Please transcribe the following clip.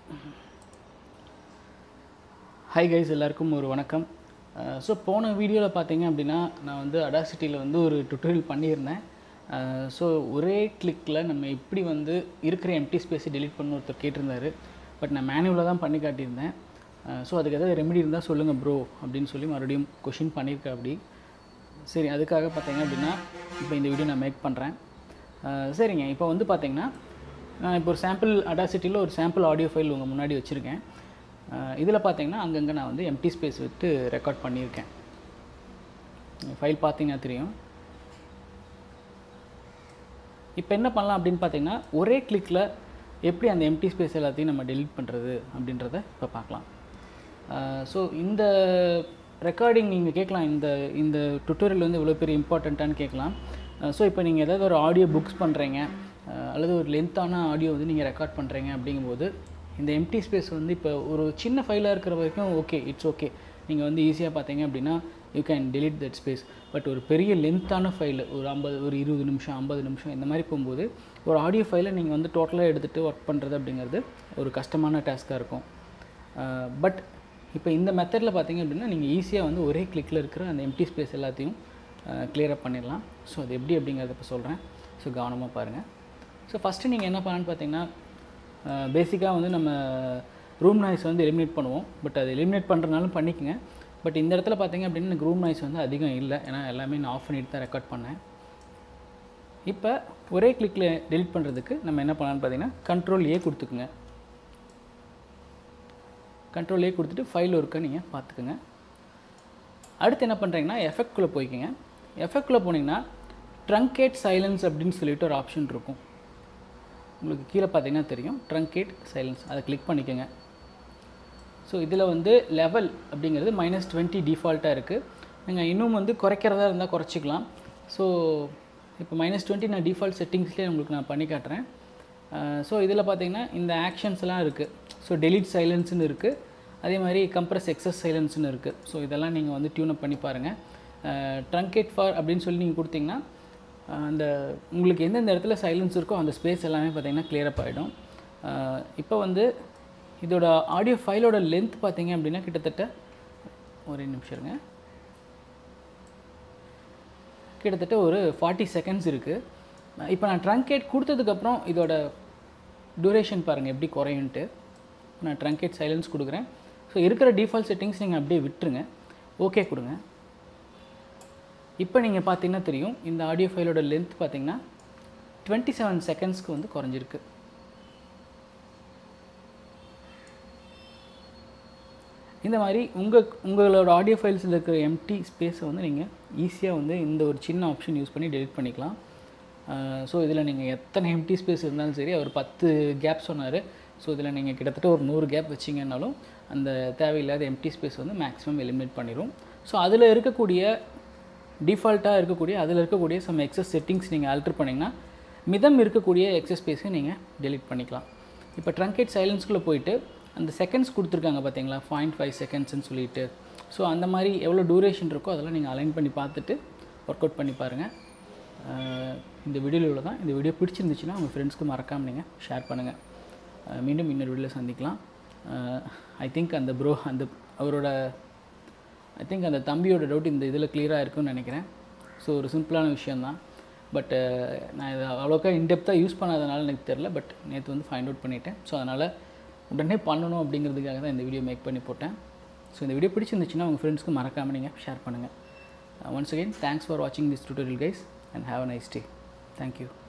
hi guys எல்லாருக்கும் ஒரு வணக்கம் ஸோ போன வீடியோவில் பார்த்தீங்க அப்படின்னா நான் வந்து அடாசிட்டியில் வந்து ஒரு டுட்டோரியல் பண்ணியிருந்தேன் ஸோ ஒரே கிளிக்கில் நம்ம எப்படி வந்து இருக்கிற எம்டி ஸ்பேஸை delete பண்ண ஒருத்தர் கேட்டிருந்தாரு பட் நான் மேனுவலாக தான் பண்ணி காட்டியிருந்தேன் ஸோ அதுக்கு ஏதாவது ரெமெடி இருந்தால் சொல்லுங்கள் ப்ரோ அப்படின்னு சொல்லி மறுபடியும் கொஷின் பண்ணியிருக்கேன் அப்படி சரி அதுக்காக பார்த்தீங்க அப்படின்னா இப்போ இந்த வீடியோ நான் மேக் பண்ணுறேன் சரிங்க இப்போ வந்து பார்த்தீங்கன்னா நான் இப்போ ஒரு சாம்பிள் அடாசிட்டியில் ஒரு சாம்பிள் ஆடியோ ஃபைல் உங்கள் முன்னாடி வச்சுருக்கேன் இதில் பார்த்தீங்கன்னா அங்கங்கே நான் வந்து எம்டி ஸ்பேஸ் விட்டு ரெக்கார்ட் பண்ணியிருக்கேன் ஃபைல் பார்த்தீங்கன்னா தெரியும் இப்போ என்ன பண்ணலாம் அப்படின்னு பார்த்தீங்கன்னா ஒரே கிளிக்கில் எப்படி அந்த எம்டி ஸ்பேஸ் எல்லாத்தையும் நம்ம delete பண்ணுறது அப்படின்றத இப்போ பார்க்கலாம் ஸோ இந்த ரெக்கார்டிங் நீங்கள் கேட்கலாம் இந்த இந்த டுட்டோரியல் வந்து இவ்வளோ பெரிய இம்பார்ட்டண்ட்டான்னு கேட்கலாம் ஸோ இப்போ நீங்கள் ஏதாவது ஒரு ஆடியோ புக்ஸ் பண்ணுறீங்க அல்லது ஒரு லென்த்தான ஆடியோ வந்து நீங்கள் ரெக்கார்ட் பண்ணுறீங்க அப்படிங்கும்போது இந்த எம்டி ஸ்பேஸ் வந்து இப்போ ஒரு சின்ன ஃபைலாக இருக்கிற வரைக்கும் ஓகே இட்ஸ் ஓகே நீங்கள் வந்து ஈஸியாக பார்த்தீங்க அப்படின்னா you can delete that space but ஒரு பெரிய லென்த்தான ஃபைல் ஒரு ஐம்பது ஒரு இருபது நிமிஷம் ஐம்பது நிமிஷம் இந்த மாதிரி போகும்போது ஒரு ஆடியோ ஃபைலை நீங்கள் வந்து டோட்டலாக எடுத்துகிட்டு ஒர்க் பண்ணுறது அப்படிங்கிறது ஒரு கஷ்டமான டாஸ்க்காக இருக்கும் பட் இப்போ இந்த மெத்தடில் பார்த்தீங்க அப்படின்னா நீங்கள் ஈஸியாக வந்து ஒரே கிளிக்கில் இருக்கிற அந்த எம்டி ஸ்பேஸ் எல்லாத்தையும் கிளியரப் பண்ணிடலாம் ஸோ அது எப்படி அப்படிங்கிறத இப்போ சொல்கிறேன் ஸோ கவனமாக பாருங்கள் ஸோ ஃபஸ்ட்டு நீங்கள் என்ன பண்ணலான்னு பார்த்தீங்கன்னா பேசிக்காக வந்து நம்ம ரூம் நாய்ஸ் வந்து எலிமினேட் பண்ணுவோம் பட் அது எலிமினேட் பண்ணுறனாலும் பண்ணிக்கங்க பட் இந்த இடத்துல பார்த்தீங்க அப்படின்னா எனக்கு ரூம் நாய்ஸ் வந்து அதிகம் இல்லை ஏன்னா எல்லாமே நான் ஆஃப் பண்ணிட்டு தான் ரெக்கார்ட் பண்ணேன் இப்போ ஒரே கிளிக்கில் delete பண்ணுறதுக்கு நம்ம என்ன பண்ணலான்னு பார்த்தீங்கன்னா கண்ட்ரோல் ஏ கொடுத்துக்குங்க கண்ட்ரோல் ஏ கொடுத்துட்டு ஃபைல் ஒர்க்கை நீங்கள் பார்த்துக்குங்க அடுத்து என்ன பண்ணுறீங்கன்னா எஃபெக்ட்குள்ளே போய்க்குங்க எஃபெக்ட்குள்ளே போனீங்கன்னா ட்ரங்கேட் சைலன்ஸ் அப்படின்னு சொல்லிட்டு ஒரு ஆப்ஷன் இருக்கும் உங்களுக்கு கீழே பார்த்தீங்கன்னா தெரியும் ட்ரங்கேட் சைலன்ஸ் அதை கிளிக் பண்ணிக்கோங்க ஸோ இதில் வந்து லெவல் அப்படிங்கிறது மைனஸ் டுவெண்ட்டி டிஃபால்ட்டாக இருக்குது நீங்கள் இன்னும் வந்து குறைக்கிறதா இருந்தால் குறைச்சிக்கலாம் ஸோ இப்போ மைனஸ் டுவெண்ட்டி நான் டிஃபால்ட் செட்டிங்ஸ்லேயே உங்களுக்கு நான் பண்ணி காட்டுறேன் ஸோ இதில் பார்த்தீங்கன்னா இந்த ஆக்ஷன்ஸ்லாம் இருக்குது ஸோ டெலிட் சைலன்ஸ்னு இருக்குது அதே மாதிரி கம்ப்ரஸ் எக்ஸஸ் சைலன்ஸ்னு இருக்குது ஸோ இதெல்லாம் நீங்கள் வந்து டியூன் அப் பண்ணி பாருங்கள் ட்ரங்கேட் ஃபார் அப்படின்னு சொல்லி நீங்கள் கொடுத்தீங்கன்னா அந்த உங்களுக்கு எந்தெந்த இடத்துல சைலன்ஸ் இருக்கோ அந்த ஸ்பேஸ் எல்லாமே பார்த்தீங்கன்னா கிளியரப் ஆகிடும் இப்போ வந்து இதோட ஆடியோ ஃபைலோட லென்த் பார்த்தீங்க அப்படின்னா கிட்டத்தட்ட ஒரே நிமிஷம் இருங்க கிட்டத்தட்ட ஒரு ஃபார்ட்டி செகண்ட்ஸ் இருக்குது இப்போ நான் ட்ரங்கேட் கொடுத்ததுக்கப்புறம் இதோட டூரேஷன் பாருங்கள் எப்படி குறையுன்ட்டு நான் ட்ரங்கேட் சைலன்ஸ் கொடுக்குறேன் ஸோ இருக்கிற டிஃபால்ட் செட்டிங்ஸ் நீங்கள் அப்படியே விட்டுருங்க ஓகே கொடுங்க இப்போ நீங்கள் பார்த்தீங்கன்னா தெரியும் இந்த ஆடியோ ஃபைலோட லென்த் பார்த்தீங்கன்னா டுவெண்ட்டி செவன் செகண்ட்ஸ்க்கு வந்து குறைஞ்சிருக்கு இந்த மாதிரி உங்கள் உங்களோட ஆடியோ ஃபைல்ஸில் இருக்கிற எம்டி ஸ்பேஸை வந்து நீங்கள் ஈஸியாக வந்து இந்த ஒரு சின்ன ஆப்ஷன் யூஸ் பண்ணி டெலிட் பண்ணிக்கலாம் ஸோ இதில் நீங்கள் எத்தனை எம்டி ஸ்பேஸ் இருந்தாலும் சரி அவர் பத்து கேப் சொன்னார் ஸோ இதில் நீங்கள் கிட்டத்தட்ட ஒரு நூறு கேப் வச்சிங்கன்னாலும் அந்த தேவையில்லாத எம்டி ஸ்பேஸ் வந்து மேக்ஸிமம் எலிமினேட் பண்ணிடும் ஸோ அதில் இருக்கக்கூடிய டிஃபால்ட்டாக இருக்கக்கூடிய அதில் இருக்கக்கூடிய சம் எக்ஸஸ் செட்டிங்ஸ் நீங்கள் ஆல்டர் பண்ணிங்கன்னா மிதம் இருக்கக்கூடிய எக்ஸஸ் ஸ்பேஸை நீங்கள் டெலிட் பண்ணிக்கலாம் இப்போ ட்ரங்கேட் சைலன்ஸ்குள்ளே போயிட்டு அந்த செகண்ட்ஸ் கொடுத்துருக்காங்க பார்த்தீங்களா பாயிண்ட் ஃபைவ் செகண்ட்ஸ்னு சொல்லிட்டு ஸோ அந்த மாதிரி எவ்வளோ டூரேஷன் இருக்கோ அதெல்லாம் நீங்கள் அலைன் பண்ணி பார்த்துட்டு ஒர்க் அவுட் பண்ணி பாருங்கள் இந்த வீடியோவில் தான் இந்த வீடியோ பிடிச்சிருந்துச்சுன்னா உங்கள் ஃப்ரெண்ட்ஸ்க்கு மறக்காமல் நீங்கள் ஷேர் பண்ணுங்கள் மீண்டும் இன்னொரு வீடியோவில் சந்திக்கலாம் ஐ திங்க் அந்த ப்ரோ அந்த அவரோட ஐ திங்க் அந்த தம்பியோட டவுட் இந்த இதில் கிளியராக இருக்குன்னு நினைக்கிறேன் ஸோ ஒரு சிம்பிளான விஷயந்தான் பட் நான் இதை அவ்வளோக்கா இன்டெப்த்தாக யூஸ் பண்ணாதனால எனக்கு தெரில பட் நேற்று வந்து ஃபைண்ட் அவுட் பண்ணிட்டேன் ஸோ அதனால் உடனே பண்ணணும் அப்படிங்கிறதுக்காக தான் இந்த வீடியோ மேக் பண்ணி போட்டேன் ஸோ இந்த வீடியோ பிடிச்சிருந்துச்சுன்னா உங்கள் ஃப்ரெண்ட்ஸ்க்கு மறக்காமல் நீங்கள் ஷேர் பண்ணுங்கள் ஒன்ஸ் அகெயின் தேங்க்ஸ் ஃபார் வாட்சிங் this tutorial guys and have a nice day thank you